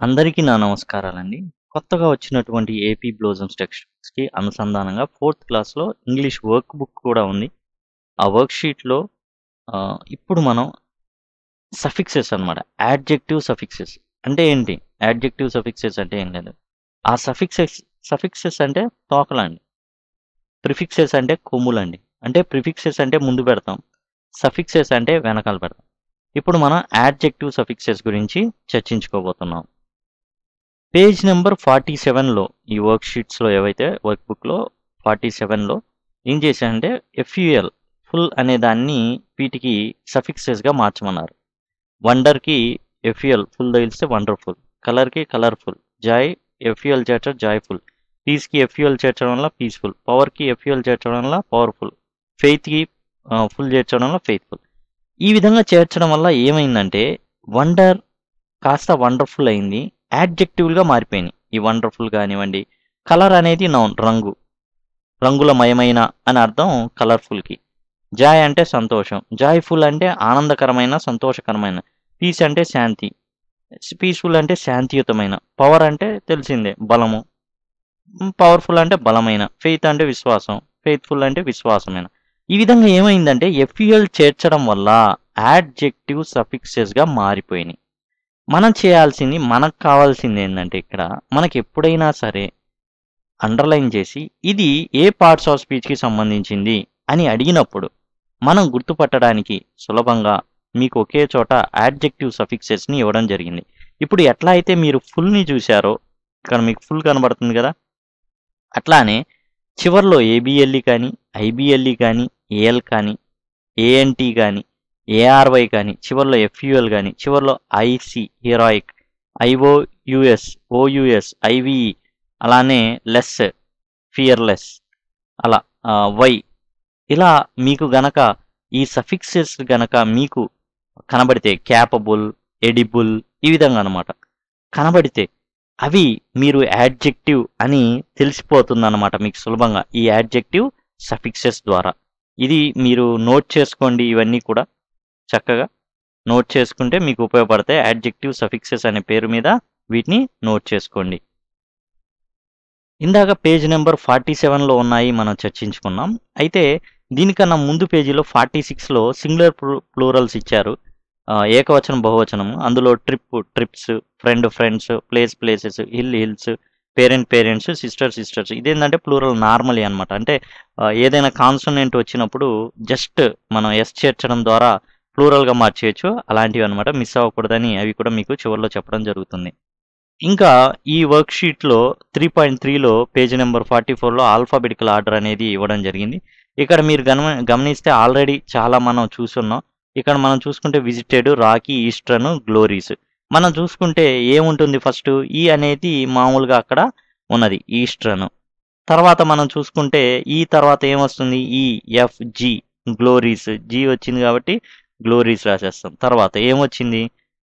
అందరికీ నా నమస్కారాలండి. కొత్తగా వచ్చినటువంటి ఏపీ బ్లోజమ్స్ టెక్స్ట్‌బుక్స్‌కి అనుసంధానంగా ఫోర్త్ క్లాస్‌లో ఇంగ్లీష్ వర్క్ బుక్ కూడా ఉంది. ఆ వర్క్ షీట్‌లో ఆహ్, ఇప్పుడు మనం సఫిక్సెస్ అన్నమాట. యాడ్జెక్టివ్ సఫిక్సెస్ అంటే ఏంటి? యాడ్జెక్టివ్ సఫిక్సెస్ అంటే ఏం లేదు. ఆ సఫిక్సెస్ సఫిక్సెస్ అంటే తోకలండి. ప్రిఫిక్సెస్ అంటే కొమ్ములండి. అంటే ప్రిఫిక్సెస్ అంటే ముందు పెడతాం. సఫిక్సెస్ అంటే వెనకాల పెడతాం. ఇప్పుడు మనం యాడ్జెక్టివ్ సఫిక్సెస్ గురించి చర్చించుకోబోతున్నాం. పేజ్ నంబర్ 47లో ఈ వర్క్ షీట్స్‌లో ఏవైతే వర్క్ బుక్‌లో 47లో ఏం చేశానంటే ఎఫ్‌యుఎల్ ఫుల్ అనే దాన్ని వీటికి సఫిక్సెస్‌గా మార్చమన్నారు. వండర్‌కి ఎఫ్‌యుఎల్ ఫుల్ తగిలిస్తే వండర్‌ఫుల్. కలర్‌కి కలర్‌ఫుల్. జాయ్ ఎఫ్‌యుఎల్ చేర్చడం జాయ్‌ఫుల్. పీస్‌కి ఎఫ్‌యుఎల్ చేర్చడం వల్ల పీస్‌ఫుల్. పవర్‌కి ఎఫ్‌యుఎల్ చేర్చడం వల్ల పవర్‌ఫుల్. ఫెయిత్‌కి ఆహ్, ఫుల్ చేర్చడం వల్ల ఫెయిత్‌ఫుల్. ఈ విధంగా చేర్చడం వల్ల ఏమైందంటే వండర్ కాస్త వండర్‌ఫుల్ అయింది. యాడ్జెక్టివ్‌లుగా మారిపోయినాయి. ఈ వండర్‌ఫుల్ కానివ్వండి. కలర్ అనేది నౌన్ రంగు. రంగులమయమైన అని అర్థం కలర్‌ఫుల్‌కి. జాయ్ అంటే సంతోషం. జాయ్‌ఫుల్ అంటే ఆనందకరమైన, సంతోషకరమైన. పీస్ అంటే శాంతి. పీస్‌ఫుల్ అంటే శాంతియుతమైన. పవర్ అంటే తెలిసిందే బలము. హ్మ్. పవర్‌ఫుల్ అంటే బలమైన. ఫెయిత్ అంటే విశ్వాసం. ఫెయిత్‌ఫుల్ అంటే విశ్వాసమైన. ఈ విధంగా ఏమైందంటే ఎఫ్‌యుఎల్ చేర్చడం వల్ల యాడ్జెక్టివ్ సఫిక్సెస్‌గా మారిపోయినాయి. మనం చేయాల్సింది మనకు కావాల్సింది ఏందంటే ఇక్కడ మనకి ఎప్పుడైనా సరే అండర్‌లైన్ చేసి ఇది ఏ పార్ట్స్ ఆఫ్ స్పీచ్‌కి సంబంధించింది అని అడిగినప్పుడు మనం గుర్తుపట్టడానికి సులభంగా మీకు ఒకే చోట యాడ్జెక్టివ్ సఫిక్సెస్‌ని ఇవ్వడం జరిగింది. ఇప్పుడు ఎట్లా అయితే మీరు ఫుల్‌ని చూసారో ఇక్కడ మీకు ఫుల్ కనబడుతుంది కదా! అట్లానే చివర్లో ఏబీఎల్ఈ కానీ, ఐబీఎల్ఈ కానీ, ఏఎల్ కానీ, ఏఎన్‌టీ కానీ, ఏఆర్‌వై కానీ, చివర్లో ఎఫ్‌యుఎల్ గాని, చివర్లో ఐసీ హీరోయిక్, ఐఓయూఎస్, ఓయూఎస్, ఐవీఈ అలానే లెస్, ఫియర్‌లెస్ అలా ఆహ్, వై ఇలా మీకు గనక ఈ సఫిక్సెస్ గనక మీకు కనబడితే క్యాపబుల్, ఎడిబుల్ ఈ విధంగా అన్నమాట. కనబడితే అవి మీరు యాడ్జెక్టివ్ అని తెలిసిపోతుందన్నమాట మీకు సులభంగా. ఈ యాడ్జెక్టివ్ సఫిక్సెస్ ద్వారా. ఇది మీరు నోట్ చేసుకోండి ఇవన్నీ కూడా చక్కగా. నోట్ చేసుకుంటే మీకు ఉపయోగపడతాయి. యాడ్జెక్టివ్ సఫిక్సెస్ అనే పేరు మీద వీటిని నోట్ చేసుకోండి. ఇందాక పేజ్ నంబర్ 47లో ఉన్నాయి మనం చర్చించుకున్నాం. అయితే దీనికన్నా ముందు పేజీలో 46లో సింగులర్ ప్లు ప్లూరల్స్ ఇచ్చారు. ఆహ్, ఏకవచనం, బహువచనం. అందులో trip, trips, friend, friends, place, places, hill, hills, parent, parents, sister, sisters. ఇదేందంటే ప్లూరల్ నార్మలీ అన్నమాట. అంటే ఆహ్, ఏదైనా కాన్సోనెంట్ వచ్చినప్పుడు జస్ట్ మనం ఎస్ చేర్చడం ద్వారా ప్లూరల్‌గా మార్చేయొచ్చు. అలాంటివి అన్నమాట. మిస్ అవ్వకూడదని అవి కూడా మీకు చివర్లో చెప్పడం జరుగుతుంది. ఇంకా ఈ వర్క్ షీట్‌లో 3.3లో పేజ్ నంబర్ 44లో ఆల్ఫాబెటికల్ ఆర్డర్ అనేది ఇవ్వడం జరిగింది. ఇక్కడ మీరు గమన గమనిస్తే ఆల్రెడీ చాలా మనం చూసున్నాం. ఇక్కడ మనం చూసుకుంటే విజిటెడ్, రాకీ, ఈస్టర్న్, గ్లోరీస్. మనం చూసుకుంటే ఏముంటుంది ఫస్ట్ ఈ అనేది మామూలుగా అక్కడ ఉన్నది ఈస్టర్న్. తర్వాత మనం చూసుకుంటే ఈ తర్వాత ఏమొస్తుంది ఈ, ఎఫ్, జి గ్లోరీస్. జి వచ్చింది కాబట్టి గ్లోరీస్ రాసేస్తాం. తర్వాత ఏమొచ్చింది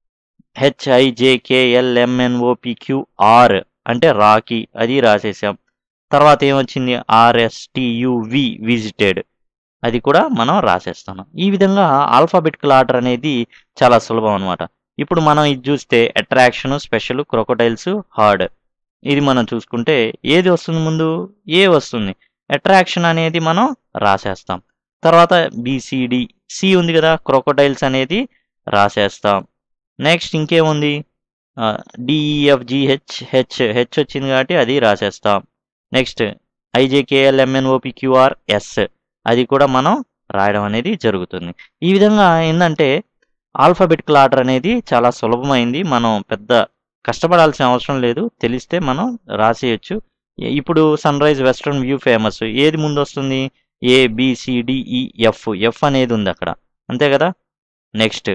హెచ్ఐజేకేఎల్ఎంఎన్ఓపీక్యూఆర్ అంటే రాకీ అది రాసేసాం. తర్వాత ఏమొచ్చింది ఆర్ఎస్టీయూవి విజిటెడ్ అది కూడా మనం రాసేస్తున్నాం. ఈ విధంగా ఆల్ఫాబెటికల్ ఆర్డర్ అనేది చాలా సులభం అన్నమాట. ఇప్పుడు మనం ఇది చూస్తే అట్రాక్షన్, స్పెషల్, క్రొకోడైల్స్, హర్డ్. ఇది మనం చూసుకుంటే ఏది వస్తుంది ముందు ఏ వస్తుంది. అట్రాక్షన్ అనేది మనం రాసేస్తాం. తర్వాత బీసీడీ సి ఉంది కదా! క్రొకోడైల్స్ అనేది రాసేస్తాం. నెక్స్ట్ ఇంకేముంది ఆహ్, డీఈఎఫ్‌జీహెచ్ హెచ్ హెచ్ వచ్చింది కాబట్టి అది రాసేస్తాం. నెక్స్ట్ ఐజేకేఎల్ఎంఎన్ఓపీక్యూఆర్ ఎస్ అది కూడా మనం రాయడం అనేది జరుగుతుంది. ఈ విధంగా ఏందంటే ఆల్ఫాబెటికల్ ఆర్డర్ అనేది చాలా సులభమైంది. మనం పెద్ద కష్టపడాల్సిన అవసరం లేదు. తెలిస్తే మనం రాసేయొచ్చు. ఇప్పుడు సన్‌రైజ్ వెస్టర్న్ వ్యూ ఫేమస్. ఏది ముందొస్తుంది A, B, C, D, E, F. F అనేది ఉంది అక్కడ. అంతే కదా! నెక్స్ట్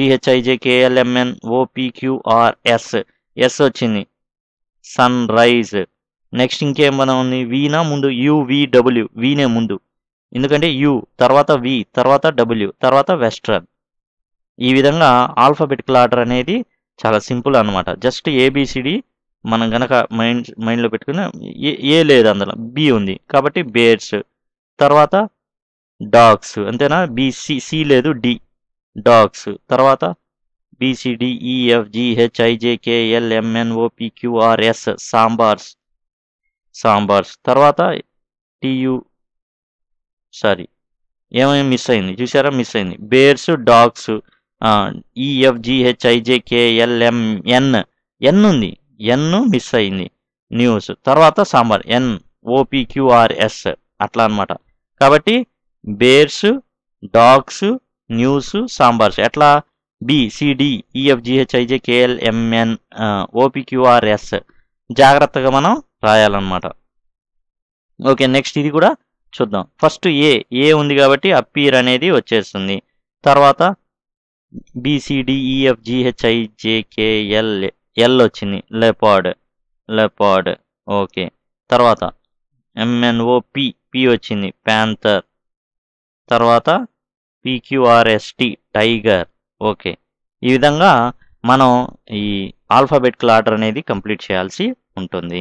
జీహెచ్ఐజేకేఎల్ఎంఎన్ఓపీక్యూఆర్ ఎస్ ఎస్ వచ్చింది. సన్‌రైజ్. నెక్స్ట్ ఇంకేమన్నా ఉంది వీనా ముందు యూవీడబ్ల్యూ వీనే ముందు. ఎందుకంటే యు తర్వాత వి తర్వాత డబ్ల్యూ తర్వాత వెస్టర్న్. ఈ విధంగా ఆల్ఫాబెటికల్ ఆర్డర్ అనేది చాలా సింపుల్ అన్నమాట. జస్ట్ ఏబీసీడీ మనం గనక మైండ్ మైండ్‌లో పెట్టుకున్న ఏ ఏ లేదు అందులో. బి ఉంది. కాబట్టి బేర్స్. తర్వాత డాగ్స్ అంతేనా? బి, సి సి లేదు డి. డాగ్స్. తర్వాత BCD EF GH IJKL MNOP QRS sambars sambars తర్వాత టియు సారీ ఏమైనా మిస్ అయింది చూసారా మిస్ అయింది bears dogs EF GH IJKL MN N ఉంది ఎన్ మిస్ అయింది న్యూస్ తర్వాత సాంబార్ ఎన్ ఓపిక్యూఆర్ఎస్ అట్లా అన్నమాట కాబట్టి బేర్స్ డాగ్స్ న్యూస్ సాంబార్స్ ఎట్లా B CD EFGH IJ KL MN OPQRS జాగ్రత్తగా మనం రాయాలన్నమాట ఓకే నెక్స్ట్ ఇది కూడా చూద్దాం ఫస్ట్ ఏ ఏ ఉంది కాబట్టి అప్పీర్ అనేది వచ్చేస్తుంది తర్వాత బిసిడి ఈఎఫ్జిహెచ్ ఐజేకేఎల్ ఎల్ వచ్చింది లెపాడ్ లెపాడ్ ఓకే తర్వాత ఎంఎన్ఓ పి పి వచ్చింది ప్యాంథర్ తర్వాత పిక్యూఆర్ఎస్టి టైగర్ ఓకే ఈ విధంగా మనం ఈ ఆల్ఫాబెటికల్ ఆర్డర్ అనేది కంప్లీట్ చేయాల్సి ఉంటుంది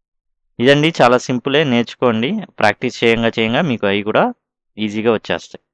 ఇదండి చాలా సింపులే నేర్చుకోండి ప్రాక్టీస్ చేయంగా చేయంగా మీకు అవి కూడా ఈజీగా వచ్చేస్తాయి